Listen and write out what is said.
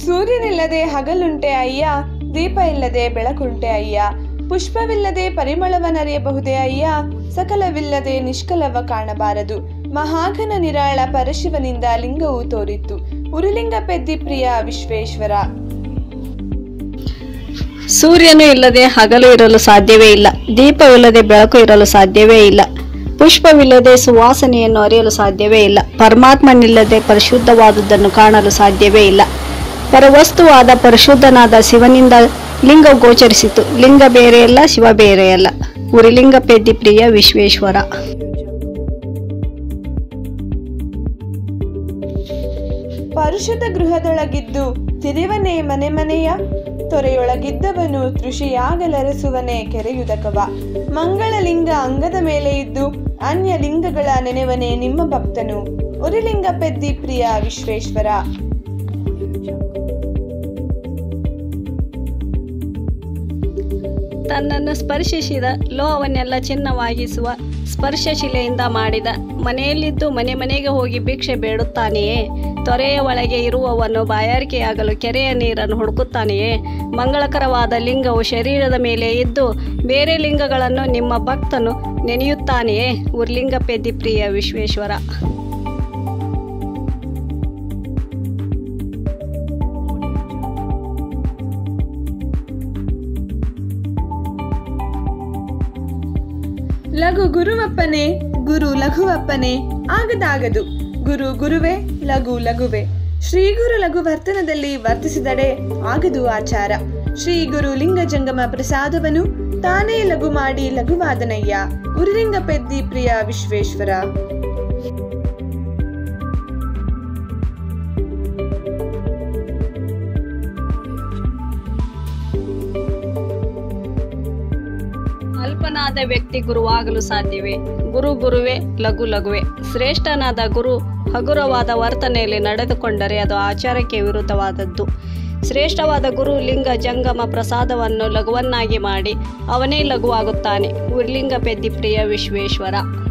ಸೂರ್ಯನಿಲ್ಲದೆ ಹಗಲುಂಟೆ ಅಯ್ಯ ದೀಪ ಇಲ್ಲದೆ ಬೆಳಕುಂಟೆ ಅಯ್ಯ ಪುಷ್ಪವಿಲ್ಲದೆ ಪರಿಮಳವನರಿಯಬಹುದೇ ಅಯ್ಯ ಸಕಲವಿಲ್ಲದೆ ನಿಷ್ಕಲವ ಕಾಣಬಾರದು ಮಹಾಘನ ನಿರಾಳ ಪರಶಿವನಿಂದ ಲಿಂಗವು ತೋರಿತ್ತು ಉರುಲಿಂಗ ಪೆದ್ದಿ ಪ್ರಿಯ ವಿಶ್ವೇಶ್ವರ ಸೂರ್ಯನು ಇಲ್ಲದೆ ಹಗಲು ಇರಲು ಸಾಧ್ಯವೇ ಇಲ್ಲ ದೀಪವಿಲ್ಲದೆ ಬೆಳಕು ಇರಲು ಸಾಧ್ಯವೇ ಇಲ್ಲ ಪುಷ್ಪವಿಲ್ಲದೆ ಸುವಾಸನೆಯನ್ನು ಅರಿಯಲು ಸಾಧ್ಯವೇ ಇಲ್ಲ ಪರಮಾತ್ಮನಿಲ್ಲದೆ ಪರಿಶುದ್ಧವಾದುದನ್ನು ಕಾಣಲು ಸಾಧ್ಯವೇ ಇಲ್ಲ ಪರವಸ್ತುವಾದ ಪರಿಶುದ್ಧನಾದ ಶಿವನಿಂದ ಲಿಂಗ ಗೋಚರಿಸಿತು ಲಿಂಗ ಬೇರೆಯಲ್ಲ ಶಿವ ಬೇರೆಯಲ್ಲ ಉರಿಲಿಂಗ ಪೆದ್ದಿ ಪ್ರಿಯ ವಿಶ್ವೇಶ್ವರ ಪರುಷದ ಗೃಹದೊಳಗಿದ್ದು ತಿರಿವನೆ ಮನೆ ಮನೆಯ ತೊರೆಯೊಳಗಿದ್ದವನು ತೃಷಿಯಾಗಲರಸುವನೆ ಕೆರೆಯುದಕವ ಮಂಗಳಲಿಂಗ ಅಂಗದ ಮೇಲೆ ಇದ್ದು ಅನ್ಯ ಲಿಂಗಗಳ ನೆನೆವನೆ ನಿಮ್ಮ ಭಕ್ತನು ಉರಿಲಿಂಗ ಪೆದ್ದಿ ಪ್ರಿಯ ವಿಶ್ವೇಶ್ವರ ತನ್ನನ್ನು ಸ್ಪರ್ಶಿಸಿದ ಲೋಹವನ್ನೆಲ್ಲ ಚಿನ್ನವಾಗಿಸುವ ಸ್ಪರ್ಶಶಿಲೆಯಿಂದ ಮಾಡಿದ ಮನೆಯಲ್ಲಿದ್ದು ಮನೆ ಮನೆಗೆ ಹೋಗಿ ಭಿಕ್ಷೆ ಬೇಡುತ್ತಾನೆಯೇ ತೊರೆಯ ಒಳಗೆ ಇರುವವನು ಬಾಯಾರಿಕೆಯಾಗಲು ಕೆರೆಯ ನೀರನ್ನು ಹುಡುಕುತ್ತಾನೆಯೇ ಮಂಗಳಕರವಾದ ಲಿಂಗವು ಶರೀರದ ಮೇಲೆ ಇದ್ದು ಬೇರೆ ಲಿಂಗಗಳನ್ನು ನಿಮ್ಮ ಭಕ್ತನು ನೆನೆಯುತ್ತಾನೆಯೇ ಉರ್ಲಿಂಗ ಪೆದ್ದಿ ಪ್ರಿಯ ವಿಶ್ವೇಶ್ವರ ಲಘು ಗುರುವಪ್ಪನೆ ಗುರು ಲಘುವಪ್ಪನೆ ಆಗದಾಗದು ಗುರು ಗುರುವೆ ಲಘು ಲಘುವೆ ಶ್ರೀ ಗುರು ಲಘು ವರ್ತನದಲ್ಲಿ ವರ್ತಿಸಿದಡೆ ಆಗದು ಆಚಾರ ಶ್ರೀ ಗುರು ಲಿಂಗ ಜಂಗಮ ಪ್ರಸಾದವನು ತಾನೇ ಲಘು ಮಾಡಿ ಲಘುವಾದನಯ್ಯ ಉರಿಲಿಂಗ ಪೆದ್ದಿ ಪ್ರಿಯ ವಿಶ್ವೇಶ್ವರ ಅಲ್ಪನಾದ ವ್ಯಕ್ತಿ ಗುರುವಾಗಲು ಸಾಧ್ಯವೇ ಗುರು ಗುರುವೇ ಲಘು ಲಘುವೆ ಶ್ರೇಷ್ಠನಾದ ಗುರು ಹಗುರವಾದ ವರ್ತನೆಯಲ್ಲಿ ನಡೆದುಕೊಂಡರೆ ಅದು ಆಚಾರಕ್ಕೆ ವಿರುದ್ಧವಾದದ್ದು ಶ್ರೇಷ್ಠವಾದ ಗುರು ಲಿಂಗ ಜಂಗಮ ಪ್ರಸಾದವನ್ನು ಲಘುವನ್ನಾಗಿ ಮಾಡಿ ಅವನೇ ಲಘುವಾಗುತ್ತಾನೆ ಉರ್ಲಿಂಗ ಪೆದ್ದಿ ಪ್ರಿಯ ವಿಶ್ವೇಶ್ವರ